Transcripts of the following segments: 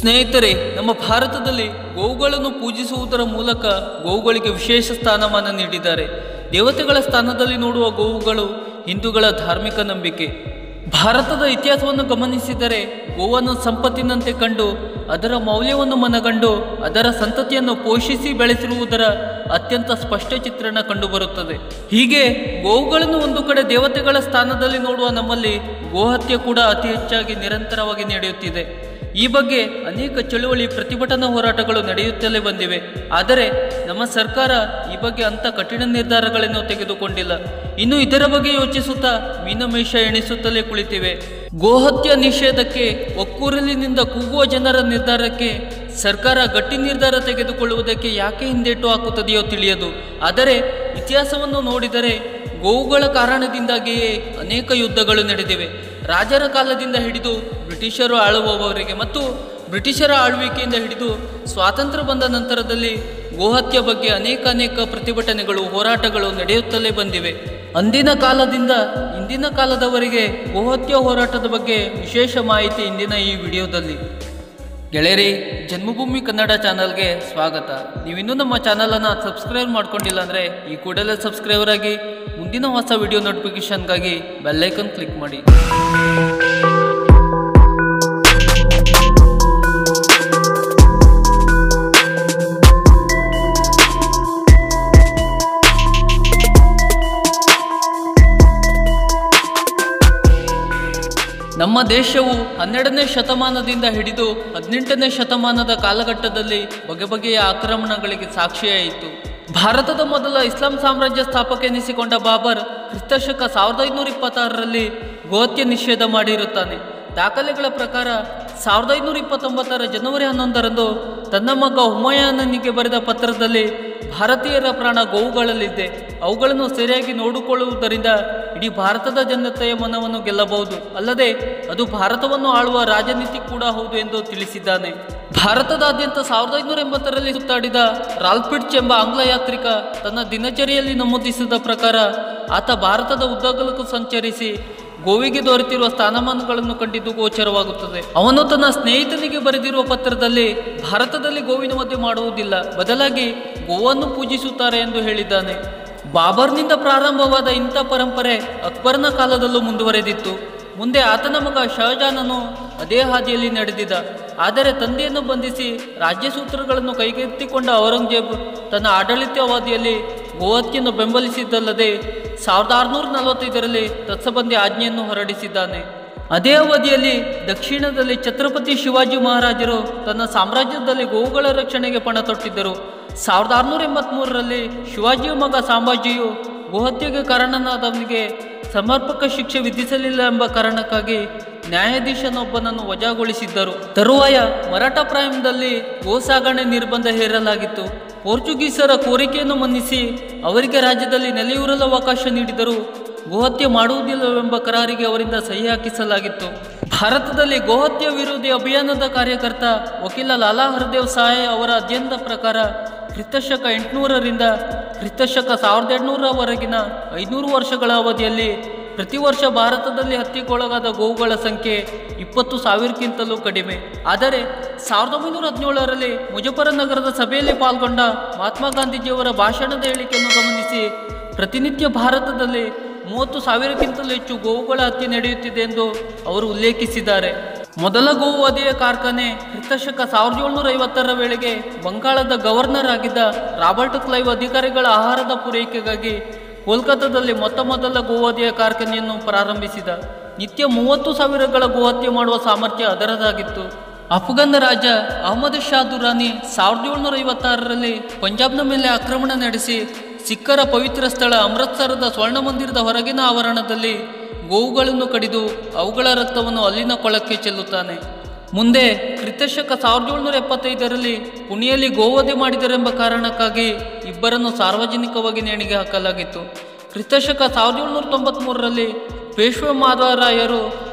ಸ್ನೇಹಿತರೆ ನಮ್ಮ ಭಾರತದಲ್ಲಿ ಗೋವುಗಳನ್ನು ಪೂಜಿಸುವುದರ ಮೂಲಕ ಗೋವುಗಳಿಗೆ ವಿಶೇಷ ಸ್ಥಾನಮಾನ ನೀಡಿದ್ದಾರೆ ದೇವತೆಗಳ ಸ್ಥಾನದಲ್ಲಿ ನೋಡುವ ಗೋವುಗಳು ಹಿಂದೂಗಳ ಧಾರ್ಮಿಕ ನಂಬಿಕೆ ಭಾರತದ ಇತಿಹಾಸವನ್ನು ಗಮನಿಸಿದರೆ ಗೋವನ್ನು ಸಂಪತ್ತಿನಂತೆ ಕಂಡು ಅದರ ಮೌಲ್ಯವನ್ನು ಮನಗಂಡು ಅದರ ಸಂತತಿಯನ್ನು ಪೋಷಿಸಿ ಬೆಳೆಸಿರುವುದರ ಅತ್ಯಂತ ಸ್ಪಷ್ಟ ಚಿತ್ರಣ ಕಂಡುಬರುತ್ತದೆ ಹೀಗೆ ಗೋವುಗಳನ್ನು ಒಂದು ಕಡೆ ದೇವತೆಗಳ ಸ್ಥಾನದಲ್ಲಿ ನೋಡುವ ನಮ್ಮಲ್ಲಿ ಗೋಹತ್ಯೆ ಕೂಡ ಅತಿ ಹೆಚ್ಚಾಗಿ ನಿರಂತರವಾಗಿ ನಡೆಯುತ್ತಿದೆ ಈ ಬಗ್ಗೆ ಅನೇಕ ಚಳುವಳಿ ಪ್ರತಿಭಟನಾ ಹೋರಾಟಗಳು ನಡೆಯುತ್ತಲೇ ಬಂದಿವೆ ಆದರೆ ನಮ್ಮ ಸರ್ಕಾರ ಈ ಬಗ್ಗೆ ಅಂಥ ಕಠಿಣ ನಿರ್ಧಾರಗಳನ್ನು ತೆಗೆದುಕೊಂಡಿಲ್ಲ ಇನ್ನು ಇದರ ಬಗ್ಗೆ ಯೋಚಿಸುತ್ತಾ ಮೀನಮೇಷ ಎಣಿಸುತ್ತಲೇ ಕುಳಿತಿವೆ ಗೋಹತ್ಯೆ ನಿಷೇಧಕ್ಕೆ ಒಕ್ಕೂರಲಿನಿಂದ ಕೂಗುವ ಜನರ ನಿರ್ಧಾರಕ್ಕೆ ಸರ್ಕಾರ ಗಟ್ಟಿ ನಿರ್ಧಾರ ತೆಗೆದುಕೊಳ್ಳುವುದಕ್ಕೆ ಯಾಕೆ ಹಿಂದೇಟು ಹಾಕುತ್ತದೆಯೋ ತಿಳಿಯದು ಆದರೆ ಇತಿಹಾಸವನ್ನು ನೋಡಿದರೆ ಗೋವುಗಳ ಕಾರಣದಿಂದಾಗಿಯೇ ಅನೇಕ ಯುದ್ಧಗಳು ನಡೆದಿವೆ ರಾಜರ ಕಾಲದಿಂದ ಹಿಡಿದು ಬ್ರಿಟಿಷರು ಆಳುವವರೆಗೆ ಮತ್ತು ಬ್ರಿಟಿಷರ ಆಳ್ವಿಕೆಯಿಂದ ಹಿಡಿದು ಸ್ವಾತಂತ್ರ್ಯ ಬಂದ ನಂತರದಲ್ಲಿ ಗೋಹತ್ಯೆ ಬಗ್ಗೆ ಅನೇಕ ಅನೇಕ ಪ್ರತಿಭಟನೆಗಳು ಹೋರಾಟಗಳು ನಡೆಯುತ್ತಲೇ ಬಂದಿವೆ ಅಂದಿನ ಕಾಲದಿಂದ ಇಂದಿನ ಕಾಲದವರೆಗೆ ಗೋಹತ್ಯೆ ಹೋರಾಟದ ಬಗ್ಗೆ ವಿಶೇಷ ಮಾಹಿತಿ ಇಂದಿನ ಈ ವಿಡಿಯೋದಲ್ಲಿ ಗೆಳೆಯರಿ ಜನ್ಮಭೂಮಿ ಕನ್ನಡ ಚಾನಲ್ಗೆ ಸ್ವಾಗತ ನೀವಿನ್ನೂ ನಮ್ಮ ಚಾನಲನ್ನು ಸಬ್ಸ್ಕ್ರೈಬ್ ಮಾಡ್ಕೊಂಡಿಲ್ಲ ಅಂದರೆ ಈ ಕೂಡಲೇ ಸಬ್ಸ್ಕ್ರೈಬರ್ ಆಗಿ ಮುಂದಿನ ಹೊಸ ವಿಡಿಯೋ ನೋಟಿಫಿಕೇಶನ್ಗಾಗಿ ಬೆಲ್ಲೈಕನ್ ಕ್ಲಿಕ್ ಮಾಡಿ ನಮ್ಮ ದೇಶವು ಹನ್ನೆರಡನೇ ಶತಮಾನದಿಂದ ಹಿಡಿದು ಹದಿನೆಂಟನೇ ಶತಮಾನದ ಕಾಲಘಟ್ಟದಲ್ಲಿ ಬಗೆ ಬಗೆಯ ಆಕ್ರಮಣಗಳಿಗೆ ಸಾಕ್ಷಿಯಾಯಿತು ಭಾರತದ ಮೊದಲ ಇಸ್ಲಾಂ ಸಾಮ್ರಾಜ್ಯ ಸ್ಥಾಪಕ ಎನಿಸಿಕೊಂಡ ಬಾಬರ್ ಕ್ರಿಸ್ತಶಕ ಸಾವಿರದ ಐನೂರ ಇಪ್ಪತ್ತಾರರಲ್ಲಿ ಗೋಹತ್ಯೆ ನಿಷೇಧ ಮಾಡಿರುತ್ತಾನೆ ದಾಖಲೆಗಳ ಪ್ರಕಾರ ಸಾವಿರದ ಐನೂರ ಇಪ್ಪತ್ತೊಂಬತ್ತರ ಜನವರಿ ಹನ್ನೊಂದರಂದು ತನ್ನ ಮಗ ಹುಮಾಯೂನನಿಗೆ ಬರೆದ ಪತ್ರದಲ್ಲಿ ಭಾರತೀಯರ ಪ್ರಾಣ ಗೋವುಗಳಲ್ಲಿದೆ ಅವುಗಳನ್ನು ಸರಿಯಾಗಿ ನೋಡಿಕೊಳ್ಳುವುದರಿಂದ ಇಡೀ ಭಾರತದ ಜನತೆಯ ಮನವನ್ನು ಗೆಲ್ಲಬಹುದು ಅಲ್ಲದೆ ಅದು ಭಾರತವನ್ನು ಆಳುವ ರಾಜನೀತಿ ಕೂಡ ಹೌದು ಎಂದು ತಿಳಿಸಿದ್ದಾನೆ ಭಾರತದಾದ್ಯಂತ ಸಾವಿರದ ಐನೂರ ಎಂಬತ್ತರಲ್ಲಿ ಸುತ್ತಾಡಿದ ರಾಲ್ಪಿಟ್ಚ್ ಎಂಬ ಆಂಗ್ಲ ಯಾತ್ರಿಕ ತನ್ನ ದಿನಚರಿಯಲ್ಲಿ ನಮೂದಿಸಿದ ಪ್ರಕಾರ ಆತ ಭಾರತದ ಉದ್ದಗಲಕ್ಕೂ ಸಂಚರಿಸಿ ಗೋವಿಗೆ ದೊರೆತಿರುವ ಸ್ಥಾನಮಾನಗಳನ್ನು ಕಂಡಿದ್ದು ಗೋಚರವಾಗುತ್ತದೆ ಅವನು ತನ್ನ ಸ್ನೇಹಿತನಿಗೆ ಬರೆದಿರುವ ಪತ್ರದಲ್ಲಿ ಭಾರತದಲ್ಲಿ ಗೋವಿನ ಮಧ್ಯೆ ಮಾಡುವುದಿಲ್ಲ ಬದಲಾಗಿ ಗೋವನ್ನು ಪೂಜಿಸುತ್ತಾರೆ ಎಂದು ಹೇಳಿದ್ದಾನೆ ಬಾಬರ್ನಿಂದ ಪ್ರಾರಂಭವಾದ ಇಂಥ ಪರಂಪರೆ ಅಕ್ಬರ್ನ ಕಾಲದಲ್ಲೂ ಮುಂದುವರೆದಿತ್ತು ಮುಂದೆ ಆತನ ಮಗ ಶಹಜಾನನು ಅದೇ ಹಾದಿಯಲ್ಲಿ ನಡೆದಿದ್ದ ಆದರೆ ತಂದೆಯನ್ನು ಬಂಧಿಸಿ ರಾಜ್ಯ ಸೂತ್ರಗಳನ್ನು ಕೈಗೆತ್ತಿಕೊಂಡ ಔರಂಗಜೇಬ್ ತನ್ನ ಆಡಳಿತಾವಧಿಯಲ್ಲಿ ಗೋಹತ್ಯೆಯನ್ನು ಬೆಂಬಲಿಸಿದ್ದಲ್ಲದೆ ಸಾವಿರದ ಆರುನೂರ ನಲವತ್ತೈದರಲ್ಲಿ ತತ್ಸಬಂಧಿ ಆಜ್ಞೆಯನ್ನು ಹೊರಡಿಸಿದ್ದಾನೆ ಅದೇ ಅವಧಿಯಲ್ಲಿ ದಕ್ಷಿಣದಲ್ಲಿ ಛತ್ರಪತಿ ಶಿವಾಜಿ ಮಹಾರಾಜರು ತನ್ನ ಸಾಮ್ರಾಜ್ಯದಲ್ಲಿ ಗೋವುಗಳ ರಕ್ಷಣೆಗೆ ಪಣ ತೊಟ್ಟಿದ್ದರು ಸಾವಿರದ ಆರುನೂರ ಎಂಬತ್ಮೂರರಲ್ಲಿ ಶಿವಾಜಿಯ ಮಗ ಸಾಂಬಾಜಿಯು ಗೋಹತ್ಯೆಗೆ ಕಾರಣನಾದವನಿಗೆ ಸಮರ್ಪಕ ಶಿಕ್ಷೆ ವಿಧಿಸಲಿಲ್ಲ ಎಂಬ ಕಾರಣಕ್ಕಾಗಿ ನ್ಯಾಯಾಧೀಶನೊಬ್ಬನನ್ನು ವಜಾಗೊಳಿಸಿದ್ದರು ತರುವಾಯ ಮರಾಠ ಪ್ರಾಯಂದಲ್ಲಿ ಗೋ ಸಾಗಣೆ ನಿರ್ಬಂಧ ಹೇರಲಾಗಿತ್ತು ಪೋರ್ಚುಗೀಸರ ಕೋರಿಕೆಯನ್ನು ಮನ್ನಿಸಿ ಅವರಿಗೆ ರಾಜ್ಯದಲ್ಲಿ ನೆಲೆಯೂರಲು ಅವಕಾಶ ನೀಡಿದರು ಗೋಹತ್ಯೆ ಮಾಡುವುದಿಲ್ಲವೆಂಬ ಕರಾರಿಗೆ ಅವರಿಂದ ಸಹಿ ಹಾಕಿಸಲಾಗಿತ್ತು ಭಾರತದಲ್ಲಿ ಗೋಹತ್ಯೆ ವಿರೋಧಿ ಅಭಿಯಾನದ ಕಾರ್ಯಕರ್ತ ವಕೀಲ ಲಾಲಾ ಹರ್ದೇವ್ ಸಹಾಯ್ ಅವರ ಅಧ್ಯಯನದ ಪ್ರಕಾರ ಕ್ರಿಸ್ತಶಕ ಎಂಟುನೂರರಿಂದ ಕ್ರಿಸ್ತಶಕ ಸಾವಿರದ ಎಂಟುನೂರವರೆಗಿನ ಐನೂರು ವರ್ಷಗಳ ಅವಧಿಯಲ್ಲಿ ಪ್ರತಿ ವರ್ಷ ಭಾರತದಲ್ಲಿ ಹತ್ಯೆಗೊಳಗಾದ ಗೋವುಗಳ ಸಂಖ್ಯೆ ಇಪ್ಪತ್ತು ಸಾವಿರಕ್ಕಿಂತಲೂ ಕಡಿಮೆ ಆದರೆ ಸಾವಿರದ ಒಂಬೈನೂರ ಹದಿನೇಳರಲ್ಲಿ ಮುಜಫರನಗರದ ಸಭೆಯಲ್ಲಿ ಪಾಲ್ಗೊಂಡ ಮಹಾತ್ಮ ಗಾಂಧೀಜಿಯವರ ಭಾಷಣದ ಹೇಳಿಕೆಯನ್ನು ಗಮನಿಸಿ ಪ್ರತಿನಿತ್ಯ ಭಾರತದಲ್ಲಿ ಮೂವತ್ತು ಸಾವಿರಕ್ಕಿಂತಲೂ ಹೆಚ್ಚು ಗೋವುಗಳ ಹತ್ಯೆ ನಡೆಯುತ್ತಿದೆ ಎಂದು ಅವರು ಉಲ್ಲೇಖಿಸಿದ್ದಾರೆ ಮೊದಲ ಗೋವು ವಧೆಯ ಕಾರ್ಖಾನೆ ಕ್ರಿಸ್ತಶಕ ಸಾವಿರದ ಏಳ್ನೂರ ಐವತ್ತರ ವೇಳೆಗೆ ಬಂಗಾಳದ ಗವರ್ನರ್ ಆಗಿದ್ದ ರಾಬರ್ಟ್ ಕ್ಲೈವ್ ಅಧಿಕಾರಿಗಳ ಆಹಾರದ ಪೂರೈಕೆಗಾಗಿ ಕೋಲ್ಕತ್ತಾದಲ್ಲಿ ಮೊತ್ತ ಮೊದಲ ಗೋವಧೆಯ ಕಾರ್ಖಾನೆಯನ್ನು ಪ್ರಾರಂಭಿಸಿದ ನಿತ್ಯ ಮೂವತ್ತು ಸಾವಿರಗಳ ಗೋಹತ್ಯೆ ಮಾಡುವ ಸಾಮರ್ಥ್ಯ ಅದರದಾಗಿತ್ತು ಅಫ್ಘಾನ್ ರಾಜ ಅಹಮದ್ ಶಾ ದುರಾನಿ ಸಾವಿರದ ಏಳ್ನೂರ ಐವತ್ತಾರರಲ್ಲಿ ಪಂಜಾಬ್ನ ಮೇಲೆ ಆಕ್ರಮಣ ನಡೆಸಿ ಸಿಖ್ಖರ ಪವಿತ್ರ ಸ್ಥಳ ಅಮೃತ್ಸರದ ಸ್ವರ್ಣ ಮಂದಿರದ ಹೊರಗಿನ ಆವರಣದಲ್ಲಿ ಗೋವುಗಳನ್ನು ಕಡಿದು ಅವುಗಳ ರಕ್ತವನ್ನು ಅಲ್ಲಿನ ಕೊಳಕ್ಕೆ ಚೆಲ್ಲುತ್ತಾನೆ ಮುಂದೆ ಕ್ರಿತಶಕ ಸಾವಿರದ ಏಳ್ನೂರ ಎಪ್ಪತ್ತೈದರಲ್ಲಿ ಪುಣೆಯಲ್ಲಿ ಗೋವಧೆ ಮಾಡಿದರೆಂಬ ಕಾರಣಕ್ಕಾಗಿ ಇಬ್ಬರನ್ನು ಸಾರ್ವಜನಿಕವಾಗಿ ನೇಣಿಗೆ ಹಾಕಲಾಗಿತ್ತು ಕ್ರಿಸ್ತಶಕ ಸಾವಿರದ ಏಳ್ನೂರ ತೊಂಬತ್ತ್ಮೂರರಲ್ಲಿ ಪೇಶ್ವೆ ಮಾಧವರಾಯರು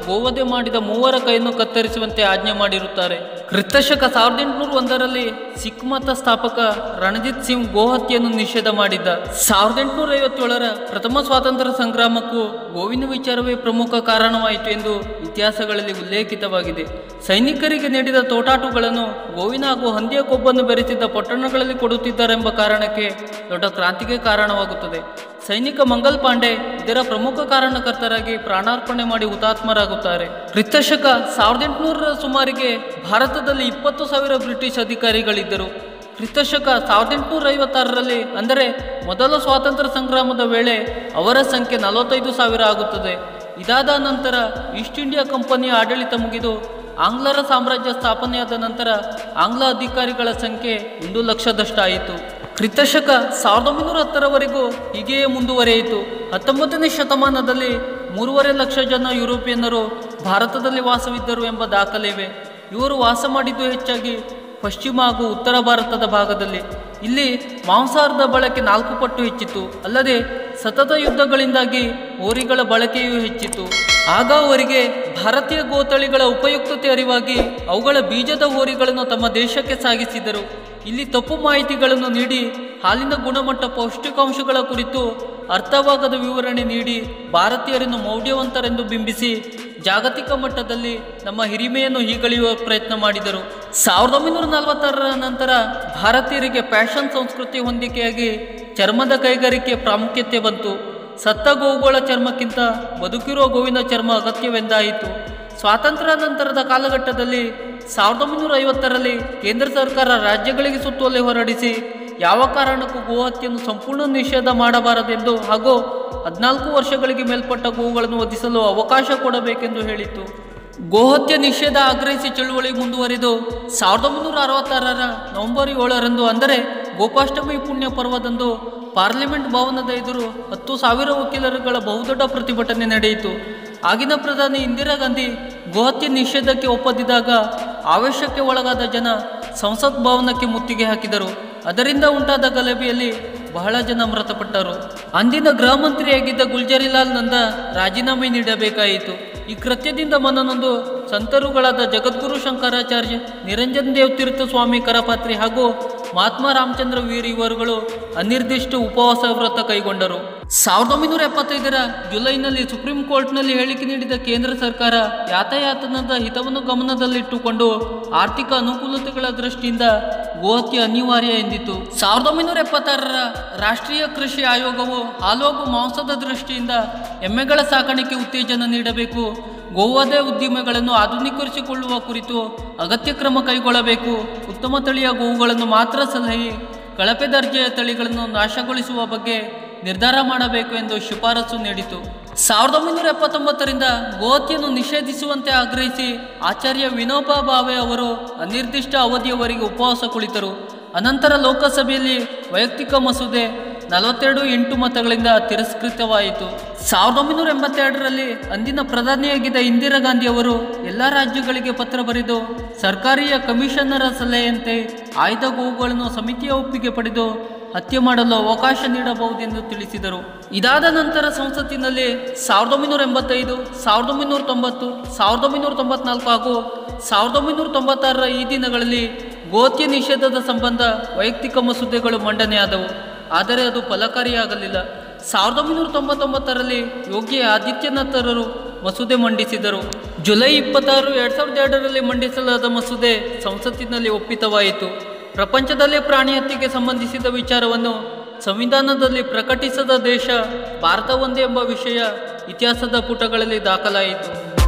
ಗೋವಧೆ ಮಾಡಿದ ಮೂವರ ಕೈಯನ್ನು ಕತ್ತರಿಸುವಂತೆ ಆಜ್ಞೆ ಮಾಡಿರುತ್ತಾರೆ ಕ್ರಿಸ್ತಶಕ ಸಾವಿರದ ಎಂಟುನೂರ ಒಂದರಲ್ಲಿ ಸಿಖ್ ಮತ ಸ್ಥಾಪಕ ರಣಜಿತ್ ಸಿಂಗ್ ಗೋಹತ್ಯೆಯನ್ನು ನಿಷೇಧ ಮಾಡಿದ್ದ ಸಾವಿರದ ಎಂಟುನೂರ ಐವತ್ತೇಳರ ಪ್ರಥಮ ಸ್ವಾತಂತ್ರ್ಯ ಸಂಗ್ರಾಮಕ್ಕೂ ಗೋವಿನ ವಿಚಾರವೇ ಪ್ರಮುಖ ಕಾರಣವಾಯಿತು ಎಂದು ಇತಿಹಾಸಗಳಲ್ಲಿ ಉಲ್ಲೇಖಿತವಾಗಿದೆ ಸೈನಿಕರಿಗೆ ನೀಡಿದ ತೋಟಾಟುಗಳನ್ನು ಗೋವಿನ ಹಾಗೂ ಹಂದಿಯ ಕೊಬ್ಬನ್ನು ಬೆರೆಸಿದ್ದ ಪೊಟ್ಟಣಗಳಲ್ಲಿ ಕೊಡುತ್ತಿದ್ದಾರೆಂಬ ಕಾರಣಕ್ಕೆ ದೊಡ್ಡ ಕ್ರಾಂತಿಗೆ ಕಾರಣವಾಗುತ್ತದೆ ಸೈನಿಕ ಮಂಗಲ್ ಪಾಂಡೆ ಇದರ ಪ್ರಮುಖ ಕಾರಣಕರ್ತರಾಗಿ ಪ್ರಾಣಾರ್ಪಣೆ ಮಾಡಿ ಹುತಾತ್ಮರಾಗುತ್ತಾರೆ ಕ್ರಿಸ್ತಶಕ ಸಾವಿರದ ಎಂಟುನೂರರ ಸುಮಾರಿಗೆ ಭಾರತದಲ್ಲಿ ಇಪ್ಪತ್ತು ಸಾವಿರ ಬ್ರಿಟಿಷ್ ಅಧಿಕಾರಿಗಳಿದ್ದರು ಕ್ರಿಸ್ತಶಕ ಸಾವಿರದ ಎಂಟುನೂರ ಐವತ್ತಾರರಲ್ಲಿ ಅಂದರೆ ಮೊದಲ ಸ್ವಾತಂತ್ರ್ಯ ಸಂಗ್ರಾಮದ ವೇಳೆ ಅವರ ಸಂಖ್ಯೆ ನಲವತ್ತೈದು ಸಾವಿರ ಆಗುತ್ತದೆ ಇದಾದ ನಂತರ ಈಸ್ಟ್ ಇಂಡಿಯಾ ಕಂಪನಿಯ ಆಡಳಿತ ಮುಗಿದು ಆಂಗ್ಲರ ಸಾಮ್ರಾಜ್ಯ ಸ್ಥಾಪನೆಯಾದ ನಂತರ ಆಂಗ್ಲ ಅಧಿಕಾರಿಗಳ ಸಂಖ್ಯೆ ಒಂದು ಲಕ್ಷದಷ್ಟಾಯಿತು ಕ್ರಿಸ್ತಶಕ ಸಾವಿರದ ಒಂಬೈನೂರ ಹತ್ತರವರೆಗೂ ಹೀಗೆಯೇ ಮುಂದುವರಿಯಿತು ಹತ್ತೊಂಬತ್ತನೇ ಶತಮಾನದಲ್ಲಿ ಮೂರುವರೆ ಲಕ್ಷ ಜನ ಯುರೋಪಿಯನ್ನರು ಭಾರತದಲ್ಲಿ ವಾಸವಿದ್ದರು ಎಂಬ ದಾಖಲೆ ಇವೆ ಇವರು ವಾಸ ಮಾಡಿದ್ದು ಹೆಚ್ಚಾಗಿ ಪಶ್ಚಿಮ ಹಾಗೂ ಉತ್ತರ ಭಾರತದ ಭಾಗದಲ್ಲಿ ಇಲ್ಲಿ ಮಾಂಸಾಹಾರದ ಬಳಕೆ ನಾಲ್ಕು ಪಟ್ಟು ಹೆಚ್ಚಿತು ಅಲ್ಲದೆ ಸತತ ಯುದ್ಧಗಳಿಂದಾಗಿ ಹೋರಿಗಳ ಬಳಕೆಯೂ ಹೆಚ್ಚಿತು ಆಗ ಅವರಿಗೆ ಭಾರತೀಯ ಗೋತಳಿಗಳ ಉಪಯುಕ್ತತೆ ಅರಿವಾಗಿ ಅವುಗಳ ಬೀಜದ ಹೋರಿಗಳನ್ನು ತಮ್ಮ ದೇಶಕ್ಕೆ ಸಾಗಿಸಿದರು ಇಲ್ಲಿ ತಪ್ಪು ಮಾಹಿತಿಗಳನ್ನು ನೀಡಿ ಹಾಲಿನ ಗುಣಮಟ್ಟ ಪೌಷ್ಟಿಕಾಂಶಗಳ ಕುರಿತು ಅರ್ಥವಾಗದ ವಿವರಣೆ ನೀಡಿ ಭಾರತೀಯರನ್ನು ಮೌಢ್ಯವಂತರೆಂದು ಬಿಂಬಿಸಿ ಜಾಗತಿಕ ಮಟ್ಟದಲ್ಲಿ ನಮ್ಮ ಹಿರಿಮೆಯನ್ನು ಹೀಗಳೆಯುವ ಪ್ರಯತ್ನ ಮಾಡಿದರು ಸಾವಿರದ ಒಂಬೈನೂರ ನಲವತ್ತಾರರ ನಂತರ ಭಾರತೀಯರಿಗೆ ಫ್ಯಾಷನ್ ಸಂಸ್ಕೃತಿ ಹೊಂದಿಕೆಯಾಗಿ ಚರ್ಮದ ಕೈಗಾರಿಕೆ ಪ್ರಾಮುಖ್ಯತೆ ಬಂತು ಸತ್ತ ಗೋವುಗಳ ಚರ್ಮಕ್ಕಿಂತ ಬದುಕಿರುವ ಗೋವಿನ ಚರ್ಮ ಅಗತ್ಯವೆಂದಾಯಿತು ಸ್ವಾತಂತ್ರ್ಯ ನಂತರದ ಕಾಲಘಟ್ಟದಲ್ಲಿ ಸಾವಿರದ ಒಂಬೈನೂರ ಐವತ್ತರಲ್ಲಿ ಕೇಂದ್ರ ಸರ್ಕಾರ ರಾಜ್ಯಗಳಿಗೆ ಸುತ್ತೋಲೆ ಹೊರಡಿಸಿ ಯಾವ ಕಾರಣಕ್ಕೂ ಗೋಹತ್ಯೆಯನ್ನು ಸಂಪೂರ್ಣ ನಿಷೇಧ ಮಾಡಬಾರದೆಂದು ಹಾಗೂ ಹದಿನಾಲ್ಕು ವರ್ಷಗಳಿಗೆ ಮೇಲ್ಪಟ್ಟ ಗೋವುಗಳನ್ನು ವಧಿಸಲು ಅವಕಾಶ ಕೊಡಬೇಕೆಂದು ಹೇಳಿತು ಗೋಹತ್ಯೆ ನಿಷೇಧ ಆಗ್ರಹಿಸಿ ಚಳುವಳಿ ಮುಂದುವರಿದು ಸಾವಿರದ ಒಂಬೈನೂರ ಅರವತ್ತಾರರ ನವೆಂಬರ್ ಏಳರಂದು ಅಂದರೆ ಗೋಪಾಷ್ಟಮಿ ಪುಣ್ಯ ಪರ್ವದಂದು ಪಾರ್ಲಿಮೆಂಟ್ ಭವನದ ಎದುರು ಹತ್ತು ಸಾವಿರ ವಕೀಲರುಗಳ ಬಹುದೊಡ್ಡ ಪ್ರತಿಭಟನೆ ನಡೆಯಿತು ಆಗಿನ ಪ್ರಧಾನಿ ಇಂದಿರಾ ಗಾಂಧಿ ಗೋಹತ್ಯೆ ನಿಷೇಧಕ್ಕೆ ಒಪ್ಪದಿದ್ದಾಗ ಆವೇಶಕ್ಕೆ ಒಳಗಾದ ಜನ ಸಂಸತ್ ಭವನಕ್ಕೆ ಮುತ್ತಿಗೆ ಹಾಕಿದರು ಅದರಿಂದ ಉಂಟಾದ ಗಲಭೆಯಲ್ಲಿ ಬಹಳ ಜನ ಮೃತಪಟ್ಟರು ಅಂದಿನ ಗೃಹ ಮಂತ್ರಿಯಾಗಿದ್ದ ಗುಲ್ಜರಿಲಾಲ್ ನಂದ ರಾಜೀನಾಮೆ ನೀಡಬೇಕಾಯಿತು ಈ ಕೃತ್ಯದಿಂದ ಮನನೊಂದು ಸಂತರುಗಳಾದ ಜಗದ್ಗುರು ಶಂಕರಾಚಾರ್ಯ ನಿರಂಜನ್ ದೇವ್ ತೀರ್ಥ ಸ್ವಾಮಿ ಕರಪಾತ್ರಿ ಹಾಗೂ ಮಹಾತ್ಮ ರಾಮಚಂದ್ರ ವೀರ್ ಇವರುಗಳು ಅನಿರ್ದಿಷ್ಟ ಉಪವಾಸ ವ್ರತ ಕೈಗೊಂಡರು ಸಾವಿರದ ಒಂಬೈನೂರ ಎಪ್ಪತ್ತೈದರ ಜುಲೈನಲ್ಲಿ ಸುಪ್ರೀಂ ಕೋರ್ಟ್ನಲ್ಲಿ ಹೇಳಿಕೆ ನೀಡಿದ ಕೇಂದ್ರ ಸರ್ಕಾರ ಯಾತಾಯಾತನದ ಹಿತವನ್ನು ಗಮನದಲ್ಲಿಟ್ಟುಕೊಂಡು ಆರ್ಥಿಕ ಅನುಕೂಲತೆಗಳ ದೃಷ್ಟಿಯಿಂದ ಗೋಹತ್ಯೆ ಅನಿವಾರ್ಯ ಎಂದಿತು ಸಾವಿರದ ಒಂಬೈನೂರ ಎಪ್ಪತ್ತಾರರ ರಾಷ್ಟ್ರೀಯ ಕೃಷಿ ಆಯೋಗವು ಹಾಲು ಹಾಗೂ ಮಾಂಸದ ದೃಷ್ಟಿಯಿಂದ ಎಮ್ಮೆಗಳ ಸಾಕಾಣಿಕೆ ಉತ್ತೇಜನ ನೀಡಬೇಕು ಗೋವಧೆ ಉದ್ದಿಮೆಗಳನ್ನು ಆಧುನೀಕರಿಸಿಕೊಳ್ಳುವ ಕುರಿತು ಅಗತ್ಯ ಕ್ರಮ ಕೈಗೊಳ್ಳಬೇಕು ಉತ್ತಮ ತಳಿಯ ಗೋವುಗಳನ್ನು ಮಾತ್ರ ಸಲಹೆ ಕಳಪೆ ದರ್ಜೆಯ ತಳಿಗಳನ್ನು ನಾಶಗೊಳಿಸುವ ಬಗ್ಗೆ ನಿರ್ಧಾರ ಮಾಡಬೇಕು ಎಂದು ಶಿಫಾರಸು ನೀಡಿತು ಸಾವಿರದ ಒಂಬೈನೂರ ಎಪ್ಪತ್ತೊಂಬತ್ತರಿಂದ ಗೋಹತ್ಯೆಯನ್ನು ನಿಷೇಧಿಸುವಂತೆ ಆಗ್ರಹಿಸಿ ಆಚಾರ್ಯ ವಿನೋಬಾ ಭಾವೆ ಅವರು ಅನಿರ್ದಿಷ್ಟ ಅವಧಿಯವರೆಗೆ ಉಪವಾಸ ಕುಳಿತರು ಅನಂತರ ಲೋಕಸಭೆಯಲ್ಲಿ ವೈಯಕ್ತಿಕ ಮಸೂದೆ ನಲವತ್ತೆರಡು ಎಂಟು ಮತಗಳಿಂದ ತಿರಸ್ಕೃತವಾಯಿತು ಸಾವಿರದ ಒಂಬೈನೂರ ಎಂಬತ್ತೆರಡರಲ್ಲಿ ಅಂದಿನ ಪ್ರಧಾನಿಯಾಗಿದ್ದ ಇಂದಿರಾ ಗಾಂಧಿ ಅವರು ಎಲ್ಲ ರಾಜ್ಯಗಳಿಗೆ ಪತ್ರ ಬರೆದು ಸರ್ಕಾರಿಯ ಕಮಿಷನರ ಸಲಹೆಯಂತೆ ಆಯ್ದ ಗೋವುಗಳನ್ನು ಸಮಿತಿಯ ಒಪ್ಪಿಗೆ ಪಡೆದು ಹತ್ಯೆ ಮಾಡಲು ಅವಕಾಶ ನೀಡಬಹುದೆಂದು ತಿಳಿಸಿದರು ಇದಾದ ನಂತರ ಸಂಸತ್ತಿನಲ್ಲಿ ಸಾವಿರದ ಒಂಬೈನೂರ ಎಂಬತ್ತೈದು ಸಾವಿರದ ಒಂಬೈನೂರ ತೊಂಬತ್ತು ಸಾವಿರದ ಒಂಬೈನೂರ ತೊಂಬತ್ನಾಲ್ಕು ಹಾಗೂ ಸಾವಿರದ ಒಂಬೈನೂರ ತೊಂಬತ್ತಾರರ ಈ ದಿನಗಳಲ್ಲಿ ಗೋಹತ್ಯೆ ನಿಷೇಧದ ಸಂಬಂಧ ವೈಯಕ್ತಿಕ ಮಸೂದೆಗಳು ಮಂಡನೆಯಾದವು ಆದರೆ ಅದು ಫಲಕಾರಿಯಾಗಲಿಲ್ಲ ಸಾವಿರದ ಒಂಬೈನೂರ ತೊಂಬತ್ತೊಂಬತ್ತರಲ್ಲಿ ಯೋಗಿ ಆದಿತ್ಯನಾಥರರು ಮಸೂದೆ ಮಂಡಿಸಿದರು ಜುಲೈ ಇಪ್ಪತ್ತಾರು ಎರಡ್ ಸಾವಿರದ ಎರಡರಲ್ಲಿ ಮಂಡಿಸಲಾದ ಮಸೂದೆ ಸಂಸತ್ತಿನಲ್ಲಿ ಒಪ್ಪಿತವಾಯಿತು ಪ್ರಪಂಚದಲ್ಲೇ ಪ್ರಾಣಿ ಹತ್ಯೆಗೆ ಸಂಬಂಧಿಸಿದ ವಿಚಾರವನ್ನು ಸಂವಿಧಾನದಲ್ಲಿ ಪ್ರಕಟಿಸದ ದೇಶ ಭಾರತ ಒಂದೇ ಎಂಬ ವಿಷಯ ಇತಿಹಾಸದ ಪುಟಗಳಲ್ಲಿ ದಾಖಲಾಯಿತು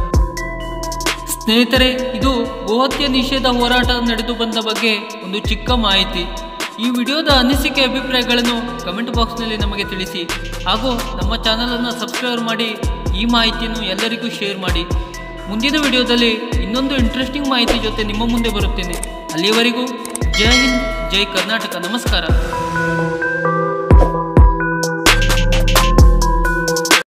ಸ್ನೇಹಿತರೆ ಇದು ಗೋಹತ್ಯೆ ನಿಷೇಧ ಹೋರಾಟ ನಡೆದು ಬಂದ ಬಗ್ಗೆ ಒಂದು ಚಿಕ್ಕ ಮಾಹಿತಿ ಈ ವಿಡಿಯೋದ ಅನಿಸಿಕೆ ಅಭಿಪ್ರಾಯಗಳನ್ನು ಕಮೆಂಟ್ ಬಾಕ್ಸ್ನಲ್ಲಿ ನಮಗೆ ತಿಳಿಸಿ ಹಾಗೂ ನಮ್ಮ ಚಾನಲನ್ನು ಸಬ್ಸ್ಕ್ರೈಬ್ ಮಾಡಿ ಈ ಮಾಹಿತಿಯನ್ನು ಎಲ್ಲರಿಗೂ ಶೇರ್ ಮಾಡಿ ಮುಂದಿನ ವಿಡಿಯೋದಲ್ಲಿ ಇನ್ನೊಂದು ಇಂಟ್ರೆಸ್ಟಿಂಗ್ ಮಾಹಿತಿ ಜೊತೆ ನಿಮ್ಮ ಮುಂದೆ ಬರುತ್ತೇನೆ ಅಲ್ಲಿಯವರೆಗೂ ಜೈ ಹಿಂದ್ ಜೈ ಕರ್ನಾಟಕ ನಮಸ್ಕಾರ